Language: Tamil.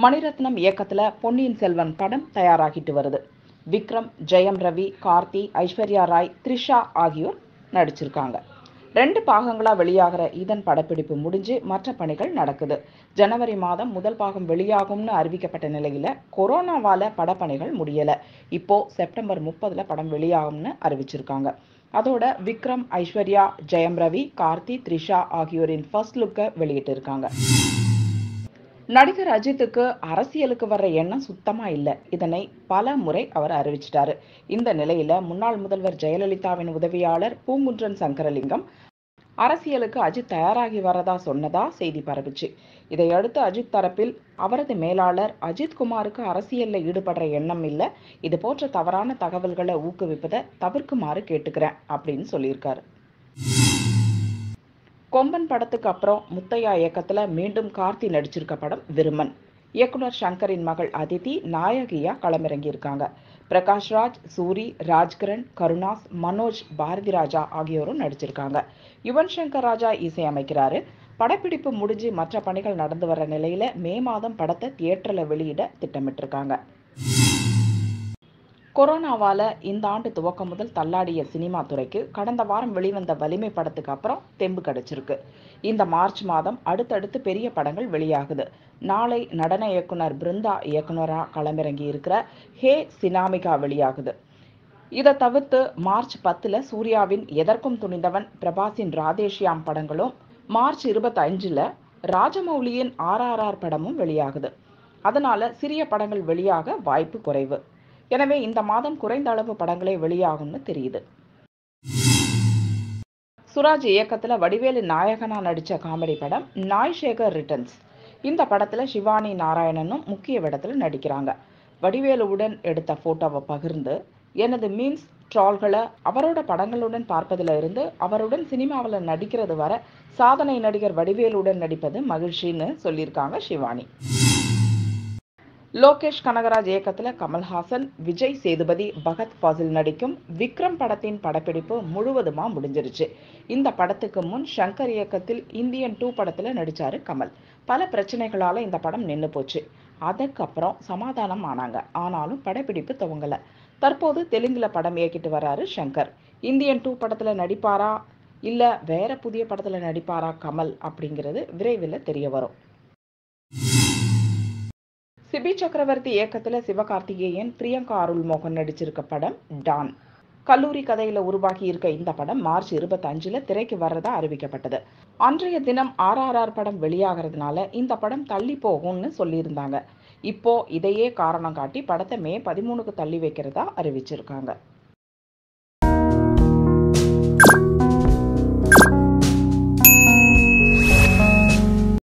மணிரத்னம் இயக்கத்துல பொன்னியின் செல்வன் படம் தயாராகிட்டு வருது விக்ரம் ஜெயம் ரவி கார்த்தி ஐஸ்வர்யா ராய் த்ரிஷா ஆகியோர் நடிச்சிருக்காங்க ரெண்டு பாகங்களா வெளியாகிற இதன் படப்பிடிப்பு முடிஞ்சு மற்ற பணிகள் நடக்குது ஜனவரி மாதம் முதல் பாகம் வெளியாகும்னு அறிவிக்கப்பட்ட நிலையில கொரோனாவால படப்பணிகள் முடியல இப்போ செப்டம்பர் முப்பதுல படம் வெளியாகும்னு அறிவிச்சிருக்காங்க அதோட விக்ரம் ஐஸ்வர்யா ஜெயம் ரவி கார்த்தி த்ரிஷா ஆகியோரின் ஃபர்ஸ்ட் லுக்கை வெளியிட்டிருக்காங்க நடிகர் அஜித்துக்கு அரசியலுக்கு வர்ற எண்ணம் சுத்தமா இல்ல இதனை பல முறை அவர் அறிவிச்சிட்டாரு இந்த நிலையில முன்னாள் முதல்வர் ஜெயலலிதாவின் உதவியாளர் பூங்குன்றன் சங்கரலிங்கம் அரசியலுக்கு அஜித் தயாராகி வரதா சொன்னதா செய்தி பரவுச்சு இதையடுத்து அஜித் தரப்பில் அவரது மேலாளர் அஜித் குமாருக்கு அரசியல்ல ஈடுபடுற எண்ணம் இல்ல இது போன்ற தவறான தகவல்களை ஊக்குவிப்பதை தவிர்க்குமாறு கேட்டுக்கிறேன் அப்படின்னு சொல்லியிருக்காரு கொம்பன் படத்துக்கு அப்புறம் முத்தையா இயக்கத்துல மீண்டும் கார்த்தி நடிச்சிருக்க படம் விருமன் இயக்குனர் சங்கரின் மகள் அதிதி நாயகியா களமிறங்கி இருக்காங்க பிரகாஷ் ராஜ் சூரி ராஜ்கிரண் கருணாஸ் மனோஜ் பாரதி ராஜா ஆகியோரும் நடிச்சிருக்காங்க யுவன் சங்கர் ராஜா இசையமைக்கிறாரு படப்பிடிப்பு முடிஞ்சு மற்ற பணிகள் நடந்து வர நிலையில மே மாதம் படத்தை தியேட்டர்ல வெளியிட திட்டமிட்டிருக்காங்க கொரோனாவால இந்த ஆண்டு துவக்கம் முதல் தள்ளாடிய சினிமா துறைக்கு கடந்த வாரம் வெளிவந்த வலிமை படத்துக்கு அப்புறம் தெம்பு கிடைச்சிருக்கு இந்த மார்ச் மாதம் அடுத்தடுத்து பெரிய படங்கள் வெளியாகுது நாளை நடன இயக்குனர் பிருந்தா இயக்குனரா களமிறங்கி இருக்கிற ஹே சினாமிகா வெளியாகுது இதை தவிர்த்து மார்ச் பத்துல சூர்யாவின் எதற்கும் துணிந்தவன் பிரபாஸின் ராதேஷ்யாம் படங்களும் மார்ச் இருபத்தஞ்சுல ராஜமௌலியின் ஆர்ஆர்ஆர் படமும் வெளியாகுது அதனால சிறிய படங்கள் வெளியாக வாய்ப்பு குறைவு எனவே இந்த மாதம் குறைந்த அளவு படங்களே வெளியாகும்னு தெரியுது சுராஜ் இயக்கத்துல வடிவேலு நாயகனா நடிச்ச காமெடி படம் நாய் சேகர் ரிட்டர்ன்ஸ் இந்த படத்துல சிவானி நாராயணனும் முக்கிய வேடத்துல நடிக்கிறாங்க வடிவேலுவுடன் எடுத்த போட்டோவை பகிர்ந்து எனது மீன்ஸ் ட்ரால்களை அவரோட படங்களுடன் பார்ப்பதில் இருந்து அவருடன் சினிமாவில் நடிக்கிறது வர சாதனை நடிகர் வடிவேலுடன் நடிப்பது மகிழ்ச்சின்னு சொல்லியிருக்காங்க சிவானி லோகேஷ் கனகராஜ் இயக்கத்துல கமல்ஹாசன் விஜய் சேதுபதி பகத் ஃபாசில் நடிக்கும் விக்ரம் படத்தின் படப்பிடிப்பு முழுவதுமா முடிஞ்சிருச்சு இந்த படத்துக்கு முன் ஷங்கர் இயக்கத்தில் இந்தியன் டூ படத்துல நடிச்சாரு கமல் பல பிரச்சனைகளால இந்த படம் நின்னு போச்சு அதுக்கப்புறம் சமாதானம் ஆனாங்க ஆனாலும் படப்பிடிப்பு துவங்கல தற்போது தெலுங்குல படம் இயக்கிட்டு வராரு ஷங்கர் இந்தியன் டூ படத்துல நடிப்பாரா இல்ல வேற புதிய படத்துல நடிப்பாரா கமல் அப்படிங்கிறது விரைவில் தெரிய வரும் சிபி சக்கரவர்த்தி இயக்கத்துல சிவகார்த்திகேயன் பிரியங்கா அருள்மோகன் நடிச்சிருக்க படம் டான் கல்லூரி கதையில உருவாகி இருக்க இந்த படம் மார்ச் இருபத்தஞ்சுல திரைக்கு வர்றதா அறிவிக்கப்பட்டது அன்றைய தினம் ஆர்ஆர்ஆர் படம் வெளியாகிறதுனால இந்த படம் தள்ளி போகும்னு சொல்லியிருந்தாங்க இப்போ இதையே காரணம் காட்டி படத்தை மே பதிமூணுக்கு தள்ளி வைக்கிறதா அறிவிச்சிருக்காங்க